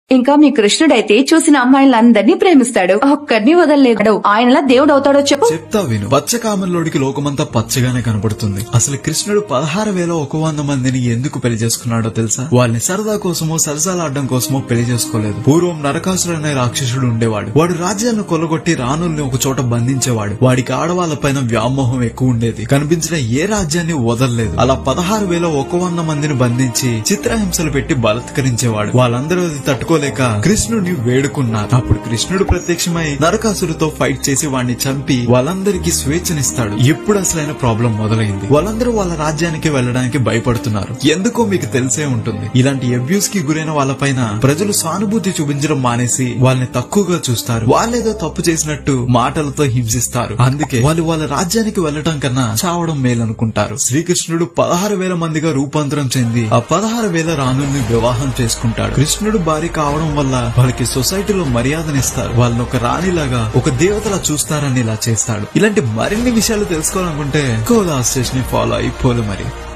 ఇంకా మీ కృష్ణుడైతే చూసిన అమ్మాయిలందరినీ ప్రేమిస్తాడు ఒక్కడిని వదలలేడు ఆయనలా దేవుడు అవుతాడో చెప్పు చెప్తా విను పచ్చకామల్లోడికి లోకమంతా పచ్చగానే కనపడుతుంది అసలు కృష్ణుడు పదహారు వేల ఒక వంద మందిని ఎందుకు పెళ్లి చేసుకున్నాడో తెలుసా వాళ్ళని సరదా కోసమో సరసాలాడడం కోసమో పెళ్లి చేసుకోలేదు పూర్వం నరకాసుడు అనే రాక్షసుడు ఉండేవాడు వాడు రాజ్యాలను కొలగొట్టి రాణుల్ని ఒక చోట బంధించేవాడు వాడికి ఆడవాళ్ల పైన వ్యామోహం ఎక్కువ ఉండేది కనిపించిన ఏ రాజ్యాన్ని వదలలేదు అలా పదహారు వేల ఒక వంద మందిని బంధించి చిత్రహింసలు పెట్టి బలత్కరించేవాడు వాళ్ళందరూ అది తట్టుకోలేక కృష్ణుడిని వేడుకున్నారు అప్పుడు కృష్ణుడు ప్రత్యక్షమై నరకాసుడితో ఫైట్ చేసి వాడిని చంపి వాళ్ళందరికీ స్వేచ్ఛనిస్తాడు ఎప్పుడు అసలైన ప్రాబ్లం మొదలైంది వాళ్ళందరూ వాళ్ళ రాజ్యానికి వెళ్ళడానికి భయపడుతున్నారు ఎందుకో మీకు తెలిసే ఉంటుంది ఇలాంటి అబ్యూస్ కి గురైన వాళ్ళపైన ప్రజలు సానుభూతి చూపించడం మానేసి వాళ్ళని తక్కువగా చూస్తారు వాళ్ళేదో తప్పు చేసినట్టు మాటలతో హింసిస్తారు అందుకే వాళ్ళు వాళ్ళ రాజ్యానికి వెళ్ళటం కన్నా చావడం మేలనుకుంటారు శ్రీకృష్ణుడు పదహారు వేల మందిగా రూపాంతరం చెంది ఆ పదహారు వేల రాణుల్ని వివాహం చేసుకుంటాడు కృష్ణుడు భార్య కావడం వల్ల వాళ్ళకి సొసైటీలో మర్యాదనిస్తారు వాళ్ళని ఒక రాణిలాగా ఒక దేవతలా చూస్తారని ఇలా చేస్తాడు ఇలాంటి మరిన్ని విషయాలు తెలుసుకోవాలనుకుంటే కోలా స్టేషన్ ఫాలో అయిపోలు మరి